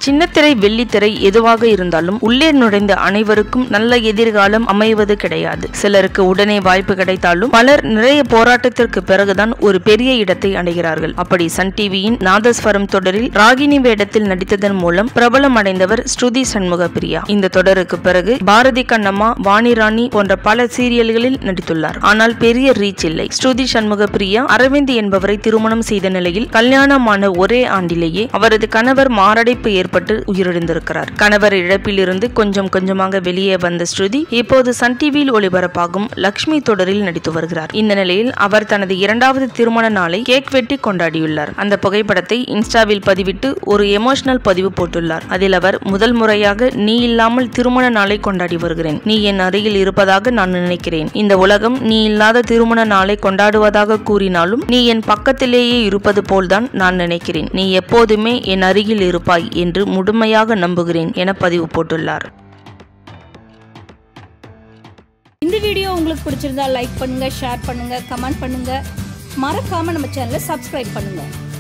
சின்னத்திரை வெள்ளித்திரை எதுவாக இருந்தாலும் உள்ளே நுழைந்த அனைவருக்கும் நல்ல எதிர்காலம் அமைவது கிடையாது சிலருக்கு உடனே வாய்ப்பு கிடைத்தாலும் பலர் நிறைய போராட்டத்திற்கு பிறகுதான் ஒரு பெரிய இடத்தை அடைகிறார்கள் அப்படி சன் டிவியின் நாதஸ்வரம் தொடரில் ராகினி வேடத்தில் நடித்ததன் மூலம் பிரபலம் அடைந்தவர் ஸ்ருதி சண்முக பிரியா இந்த தொடருக்கு பிறகு பாரதி கண்ணம்மா வாணி ராணி போன்ற பல சீரியல்களில் நடித்துள்ளார் ஆனால் பெரிய ரீச் இல்லை ஸ்ருதி சண்முக பிரியா அரவிந்த் என்பவரை திருமணம் செய்த நிலையில் கல்யாணமான ஒரே ஆண்டிலேயே அவரது கணவர் மாரடைப்பு ஏற்பட்டு உயிரிழந்திருக்கிறார் கணவர் இழப்பிலிருந்து கொஞ்சம் கொஞ்சமாக வெளியே வந்த ஸ்ருதி இப்போது சன் டிவியில் ஒளிபரப்பாகும் லக்ஷ்மி தொடரில் நடித்து வருகிறார் இந்த நிலையில் அவர் தனது இரண்டாவது திருமண நாளை கேக் வெட்டி கொண்டாடியுள்ளார் அந்த புகைப்படத்தை இன்ஸ்டாவில் பதிவிட்டு ஒரு எமோஷனல் பதிவு போட்டுள்ளார் அதில் அவர் முதல் முறையாக நீ இல்லாமல் திருமண நாளை கொண்டாடி வருகிறேன் நீ என் அருகில் இருப்பதாக நான் நினைக்கிறேன் இந்த உலகம் நீ இல்லாத திருமண நாளை கொண்டாடுவதாக கூறினாலும் நீ என் பக்கத்திலேயே இருப்பது போல்தான் நான் நினைக்கிறேன் நீ எப்போதுமே என் அருகில் இருப்பாய் என்று முழுமையாக நம்புகிறேன் என பதிவு போட்டுள்ளார் இந்த வீடியோ உங்களுக்கு பிடிச்சிருந்தா லைக் பண்ணுங்க ஷேர் பண்ணுங்க கமெண்ட் பண்ணுங்க மறக்காம நம்ம சேனலை சப்ஸ்கிரைப் பண்ணுங்க